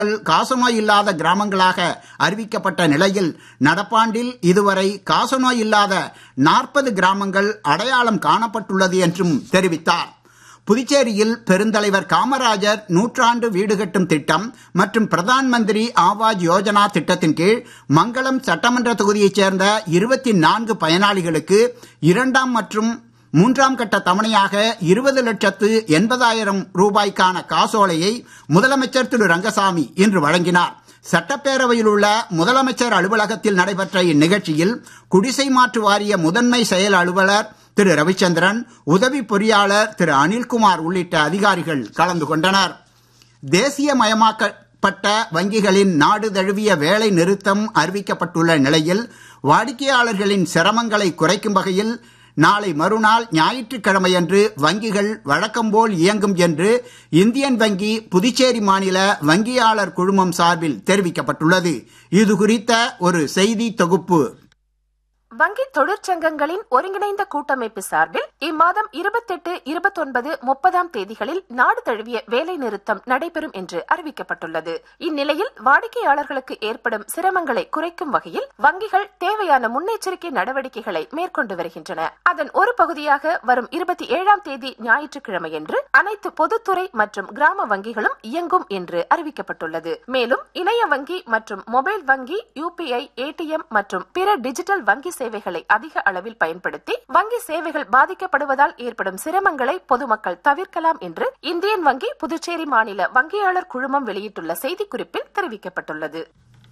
காசநோய் இல்லாத கிராமங்களாக அறிவிக்கப்பட்ட நிலையில் நடப்பாண்டில் இதுவரை காசநோய் இல்லாத நாற்பது கிராமங்கள் அடையாளம் காணப்பட்டுள்ளது என்றும் தெரிவித்தார் புதுச்சேரியில் பெருந்தலைவர் காமராஜர் நூற்றாண்டு வீடு கட்டும் திட்டம் மற்றும் பிரதான் மந்திரி ஆவாஸ் யோஜனா திட்டத்தின் கீழ் மங்களம் சட்டமன்ற தொகுதியைச் சேர்ந்த இருபத்தி நான்கு பயனாளிகளுக்கு இரண்டாம் மற்றும் மூன்றாம் கட்ட தவணையாக இருபது லட்சத்து எண்பதாயிரம் ரூபாய்க்கான காசோலையை முதலமைச்சர் திரு ரங்கசாமி இன்று வழங்கினார் சட்டப்பேரவையில் உள்ள முதலமைச்சர் அலுவலகத்தில் நடைபெற்ற இந்நிகழ்ச்சியில் குடிசை மாற்று வாரிய முதன்மை செயல் அலுவலர் திரு ரவிச்சந்திரன் உதவி பொறியாளர் திரு அனில்குமார் உள்ளிட்ட அதிகாரிகள் கலந்து கொண்டனர் தேசியமயமாக்கப்பட்ட வங்கிகளின் நாடு தழுவிய வேலை நிறுத்தம் அறிவிக்கப்பட்டுள்ள நிலையில் வாடிக்கையாளர்களின் சிரமங்களை குறைக்கும் வகையில் நாளை மறுநாள் ஞாயிற்றுக்கிழமையன்று வங்கிகள் வழக்கம்போல் இயங்கும் என்று இந்தியன் வங்கி புதுச்சேரி மாநில வங்கியாளர் குழுமம் சார்பில் தெரிவிக்கப்பட்டுள்ளது இது குறித்த ஒரு செய்தி தொகுப்பு வங்கி தொழிற்சங்கங்களின் ஒருங்கிணைந்த கூட்டமைப்பு சார்பில் இம்மாதம் இருபத்தெட்டு இருபத்தொன்பது முப்பதாம் தேதிகளில் நாடு தழுவிய வேலை நிறுத்தம் நடைபெறும் என்று அறிவிக்கப்பட்டுள்ளது இந்நிலையில் வாடிக்கையாளர்களுக்கு ஏற்படும் சிரமங்களை குறைக்கும் வகையில் வங்கிகள் தேவையான முன்னெச்சரிக்கை நடவடிக்கைகளை மேற்கொண்டு வருகின்றன அதன் ஒரு பகுதியாக வரும் இருபத்தி ஏழாம் தேதி ஞாயிற்றுக்கிழமையன்று அனைத்து பொதுத்துறை மற்றும் கிராம வங்கிகளும் இயங்கும் என்று அறிவிக்கப்பட்டுள்ளது மேலும் இணைய வங்கி மற்றும் மொபைல் வங்கி யூபிஐ ஏடிஎம் மற்றும் பிற டிஜிட்டல் வங்கி சேவைகளை அதிக அளவில் பயன்படுத்தி வங்கி சேவைகள் பாதிக்கப்படுவதால் ஏற்படும் சிரமங்களை பொதுமக்கள் தவிர்க்கலாம் என்று இந்தியன் வங்கி புதுச்சேரி மாநில வங்கியாளர் குழுமம் வெளியிட்டுள்ள செய்திக்குறிப்பில் தெரிவிக்கப்பட்டுள்ளது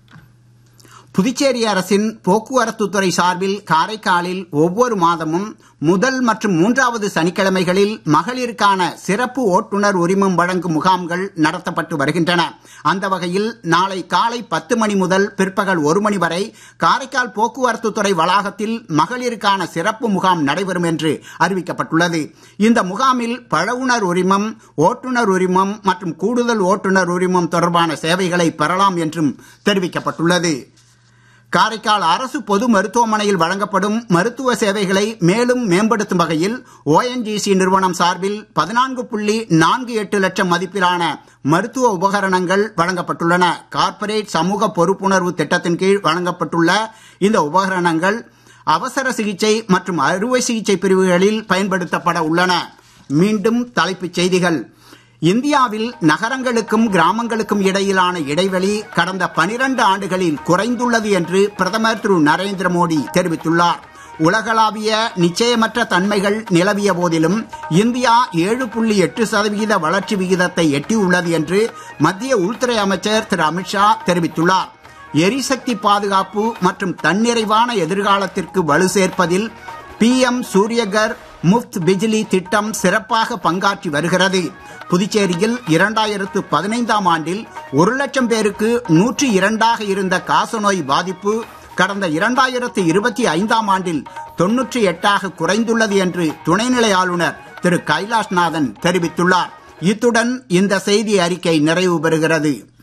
புதுச்சேரி அரசின் போக்குவரத்து துறை சார்பில் காரைக்காலில் ஒவ்வொரு மாதமும் முதல் மற்றும் மூன்றாவது சனிக்கிழமைகளில் மகளிருக்கான சிறப்பு ஓட்டுநர் உரிமம் வழங்கும் முகாம்கள் நடத்தப்பட்டு வருகின்றன அந்த வகையில் நாளை காலை பத்து மணி முதல் பிற்பகல் ஒரு மணி வரை காரைக்கால் போக்குவரத்து துறை வளாகத்தில் மகளிருக்கான சிறப்பு முகாம் நடைபெறும் என்று அறிவிக்கப்பட்டுள்ளது இந்த முகாமில் பழவுணர் உரிமம் ஓட்டுநர் உரிமம் மற்றும் கூடுதல் ஓட்டுநர் உரிமம் தொடர்பான சேவைகளை பெறலாம் என்றும் தெரிவிக்கப்பட்டுள்ளது காரைக்கால் அரசு பொது மருத்துவமனையில் வழங்கப்படும் மருத்துவ சேவைகளை மேலும் மேம்படுத்தும் வகையில் ஓஎன்ஜிசி நிறுவனம் சார்பில் பதினான்கு புள்ளி நான்கு எட்டு லட்சம் மதிப்பிலான மருத்துவ உபகரணங்கள் வழங்கப்பட்டுள்ளன கார்ப்பரேட் சமூக பொறுப்புணர்வு திட்டத்தின் கீழ் வழங்கப்பட்டுள்ள இந்த உபகரணங்கள் அவசர சிகிச்சை மற்றும் அறுவை சிகிச்சை பிரிவுகளில் பயன்படுத்தப்பட உள்ளன மீண்டும் தலைப்புச் செய்திகள் இந்தியாவில் நகரங்களுக்கும் கிராமங்களுக்கும் இடையிலான இடைவெளி கடந்த பனிரண்டு ஆண்டுகளில் குறைந்துள்ளது என்று பிரதமர் திரு நரேந்திர மோடி தெரிவித்துள்ளார் உலகளாவிய நிச்சயமற்ற தன்மைகள் நிலவிய போதிலும் இந்தியா ஏழு புள்ளி எட்டு சதவிகித வளர்ச்சி விகிதத்தை எட்டியுள்ளது என்று மத்திய உள்துறை அமைச்சர் திரு அமித்ஷா தெரிவித்துள்ளார் எரிசக்தி பாதுகாப்பு மற்றும் தன்னிறைவான எதிர்காலத்திற்கு வலு சேர்ப்பதில் பிஎம் சூரியகர் முஃப்த் பிஜிலி திட்டம் சிறப்பாக பங்காற்றி வருகிறது புதுச்சேரியில் இரண்டாயிரத்து பதினைந்தாம் ஆண்டில் ஒரு லட்சம் பேருக்கு நூற்றி இரண்டாக இருந்த காசநோய் பாதிப்பு கடந்த இரண்டாயிரத்து இருபத்தி ஐந்தாம் ஆண்டில் தொன்னூற்றி எட்டாக குறைந்துள்ளது என்று துணைநிலை ஆளுநர் திரு கைலாஷ்நாதன் தெரிவித்துள்ளார் இத்துடன் இந்த செய்தி அறிக்கை நிறைவு பெறுகிறது